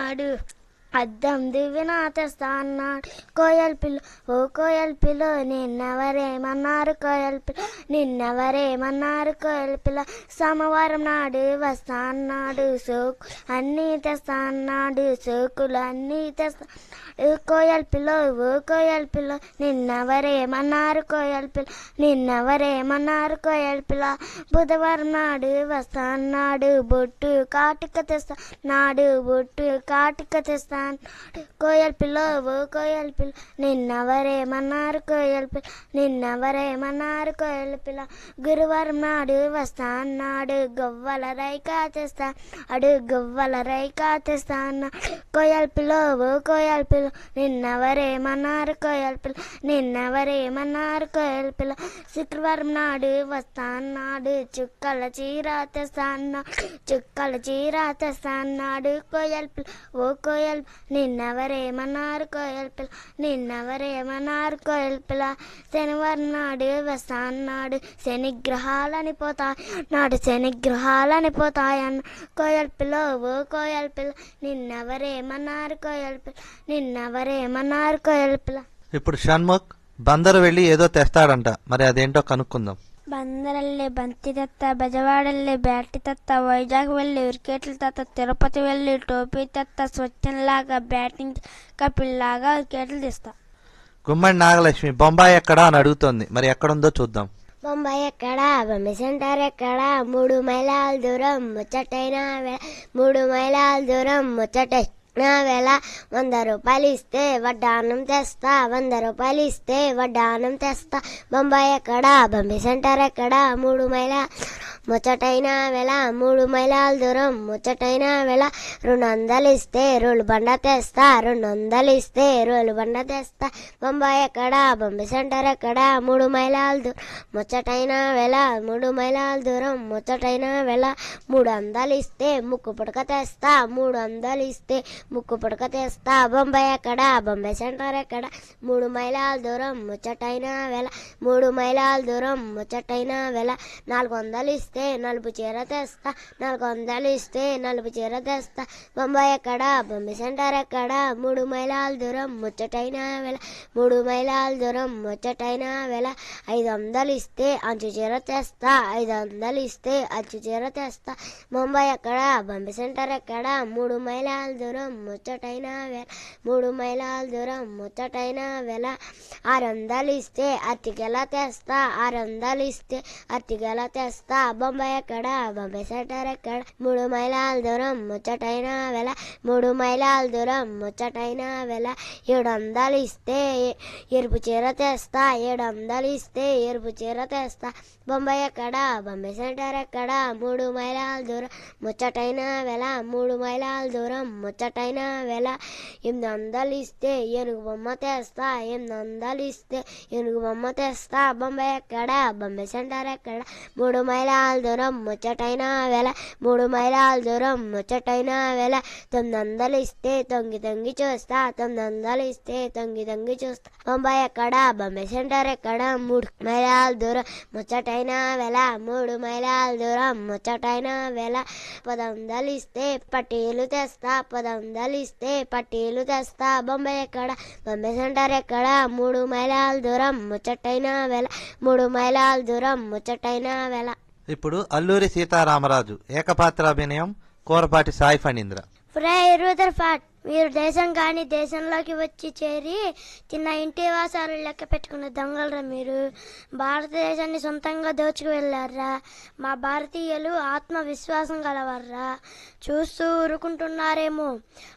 అన్నాడు అద్దం దివ్యనా తెస్తా అన్నాడు కోయల్ పిల్ల ఓ కోయల్ పిల్ల నిన్నెవరేమన్నారు కోయల్ పిల్ల నిన్నెవరేమన్నారు కోయల్ పిల్ల సోమవారం నాడు వస్తా అన్నాడు సోకు అన్నీ తెస్తా అన్నాడు సోకులు అన్నీ తెస్తా అన్నాడు. కోయల్ పిల్ల ఓ కోయల్ పిల్ల నిన్నెవరేమన్నారు కోయల్ పిల్ల నిన్నెవరేమన్నారు కోయల్ పిల్ల బుధవారం నాడు వస్తా అన్నాడు బొట్టు కాటుక తెస్తా నాడు బొట్టు కాటుక తెస్తా అన్నాడు. కోయల్ పిల్ల ఓ కోయల్ పిల్ల నిన్నెవరేమన్నారు కోయల్ పిల్ల నిన్నెవరేమన్నారు కోయల్ పిల్ల గురువారం నాడు వస్తా అన్నాడు గవ్వల రైక తెస్తా అడు గవ్వల రైక తెస్తా అన్నాడు కోయల్ పిల్ల ఓ కోయల్ పిల్ల నిన్నెవరేమన్నారు కోయల్ పిల్ల నిన్నెవరేమన్నారు కోయల్ పిల్ల శుక్రవారం నాడు వస్తా అన్నాడు చుక్కల చీర తెస్తా అన్నాడు చుక్కల చీర తెస్తా అన్నాడు కోయల్ పిల్ల ఓ కోయల్ నిన్నెవరేమన్నారు కోయల్ పిల్ల నిన్నెవరేమన్నారు కోయల్ పిల్ల శనివారం నాడు వస్తా అన్నాడు శనిగ్రహాలని పోతాయి నాడు శనిగ్రహాలని పోతాయి అన్న కోయల్ పిల్ల ఓ కోయల్ పిల్ల నిన్నెవరేమన్నారు కోయల్ పిల్ల నిన్నెవరేమన్నారు కోయల్ పిల్ల ఇప్పుడు షణ్ముఖ్ బందరు వెళ్ళి ఏదో తెస్తాడంట మరి అదేంటో కనుక్కుందాం ಬಂದರಲ್ಲಿ ಬಂತಿ ತತ್ತ ಬಜವಾಡಲ್ಲಿ ಬ್ಯಾಟಿ ತತ್ತ వైజాగ్ వెళ్ళి వికెట్లు తత్త తిరుపతి వెళ్ళి టోపీ తత్త స్వచ్ఛంలాగా బ్యాటింగ్ కపిల్లాగా వికెట్లు తీస్తా గుమ్మడి నాగలక్ష్మి బొంబాయి ఎక్కడా అని అడుగుతోంది మరి ఎక్కడుందో చూద్దాం బొంబాయి ఎక్కడ బొమ్మ సెంటర్ ఎక్కడ మూడు మైలాల దూరం ముచ్చటైన వేళ మూడు మైలాల దూరం ముచ్చటైన వేళ వంద రూపాయలు ఇస్తే వడ్డానం తెస్తా వంద రూపాయలు ఇస్తే వడ్డానం తెస్తా బొంబాయి ఎక్కడ బొమ్మ సెంటర్ ఎక్కడ మూడు మైల ముచ్చటైన వేళ మూడు మైలాల దూరం ముచ్చటైన వేళ రెండు వందలు ఇస్తే రోలు బండ తెస్తా రెండు వందలు ఇస్తే రోలు బండ తెస్తా బొంబాయి ఎక్కడ బొంబాయి సెంటర్ ఎక్కడ మూడు మైలాల దూరం ముచ్చటైన వేళ మూడు మైలాల దూరం ముచ్చటైన వేళ మూడు వందలు ఇస్తే ముక్కు పుడక తెస్తా మూడు వందలు ఇస్తే ముక్కు పుడక తెస్తా బొంబాయి ఎక్కడ బొంబాయి సెంటర్ ఎక్కడ మూడు మైలాల దూరం ముచ్చటైన వేళ మూడు మైలాల దూరం ముచ్చటైన వేళ నాలుగు వందలు ఇస్తే నలుపు చీర తెస్తా నాలుగు వందలు ఇస్తే నలుపు చీర తెస్తా బొంబాయి ఎక్కడ బొంబాయి సెంటర్ ఎక్కడ మూడు మైలాల దూరం ముచ్చటైన వేళ మూడు మైలాల దూరం ముచ్చటైన వేళ ఐదు వందలు ఇస్తే అంచు చీర తెస్తా ఐదు వందలు ఇస్తే అంచు చీర తెస్తా ముంబై ఎక్కడ బొంబాయి సెంటర్ ఎక్కడ మూడు మైలాల దూరం ముచ్చటైన వేళ మూడు మైలాల దూరం ముచ్చటైన వేళ ఆరు వందలు ఇస్తే అరటికెల తెస్తా ఆరు వందలు ఇస్తే అరటికెల తెస్తా బొంబాయి ఎక్కడ బొంబాయి సెంటర్ ఎక్కడ మూడు మైలాల దూరం ముచ్చటైన వేళ మూడు మైలాల దూరం ముచ్చటైన వేళ ఏడు వందలు ఇస్తే ఎరుపు చీర తెస్తా ఏడు వందలు ఇస్తే ఎరుపు చీర తెస్తా బొంబాయి ఎక్కడ బొంబాయి సెంటర్ ఎక్కడ మూడు మైలాల దూరం ముచ్చటైన వేళ మూడు మైలాల దూరం ముచ్చటైన వేళ ఎనిమిది వందలు ఇస్తే ఏనుగు బొమ్మ తెస్తా ఎనిమిది వందలు ఇస్తే ఏనుగు బొమ్మ తెస్తా బొంబాయి ఎక్కడ బొంబాయి సెంటర్ ఎక్కడ మూడు మైలాల దూరం ముచ్చటైన వేళ మూడు మైలాల దూరం ముచ్చటైన వేళ తొమ్మిది వందలు ఇస్తే తొంగి తొంగి చూస్తా తొమ్మిది వందలు ఇస్తే తొంగి తొంగి చూస్తా బొంబాయి ఎక్కడ బొంబాయి సెంటర్ ఎక్కడ మూడు మైలాల దూరం ముచ్చటైన వేళ మూడు మైలాల దూరం ముచ్చటైన వేళ పది వందలు ఇస్తే పట్టీలు తెస్తా పది వందలు ఇస్తే పట్టీలు తెస్తా బొంబాయి ఎక్కడ బొంబాయి సెంటర్ ఎక్కడ మూడు మైలాల దూరం ముచ్చటైన వేళ మూడు మైలాల దూరం ముచ్చటైన వేళ ఇప్పుడు అల్లూరి సీతారామరాజు ఏకపాత్రాభినయం కూరపాటి సాయి ఫణీంద్ర ఫ్రై రూదర్ఫాట్ మీరు దేశం కానీ దేశంలోకి వచ్చి చేరి చిన్న ఇంటి వాసాలు లెక్క పెట్టుకున్న దొంగలరా మీరు భారతదేశాన్ని సొంతంగా దోచుకు వెళ్ళారా మా భారతీయులు ఆత్మవిశ్వాసం గలవర్రా చూస్తూ ఊరుకుంటున్నారేమో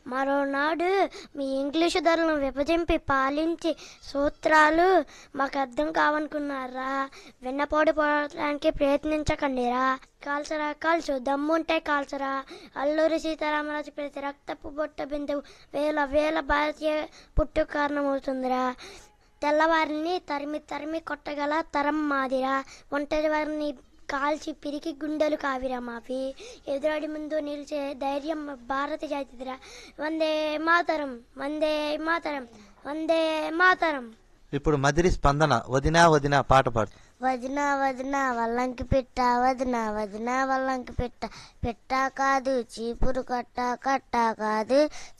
మరోనాడు మీ ఇంగ్లీషు ధరలను విభజింపి పాలించి సూత్రాలు మాకు అర్థం కావనుకున్నారా వెన్నపోటు పోవడానికి ప్రయత్నించకండిరా కాల్చరా కాల్చు దమ్ముంటే కాల్చరా అల్లూరి సీతారామరాజు ప్రతి రక్తపు బొట్ట బిందువు వేల వేల భారతీయ పుట్టు కారణమవుతుందిరా తెల్లవారిని తరిమి తరిమి కొట్టగల తరం మాదిరా ఒంటరి వారిని కాల్చి పిరికి గుండెలు కావిరా మావి ఎదురడి ముందు నిలిచే ధైర్యం భారత జాతిదిరా వందే మాతరం వందే మాతరం వందే మాతరం ఇప్పుడు మదిరి స్పందన వదినా వదినా పాట పాడు వదిన వదిన వల్లంకి పెట్ట వదిన వదిన వల్లంకి పెట్ట పెట్ట కాదు చీపురు కట్ట కట్ట కాదు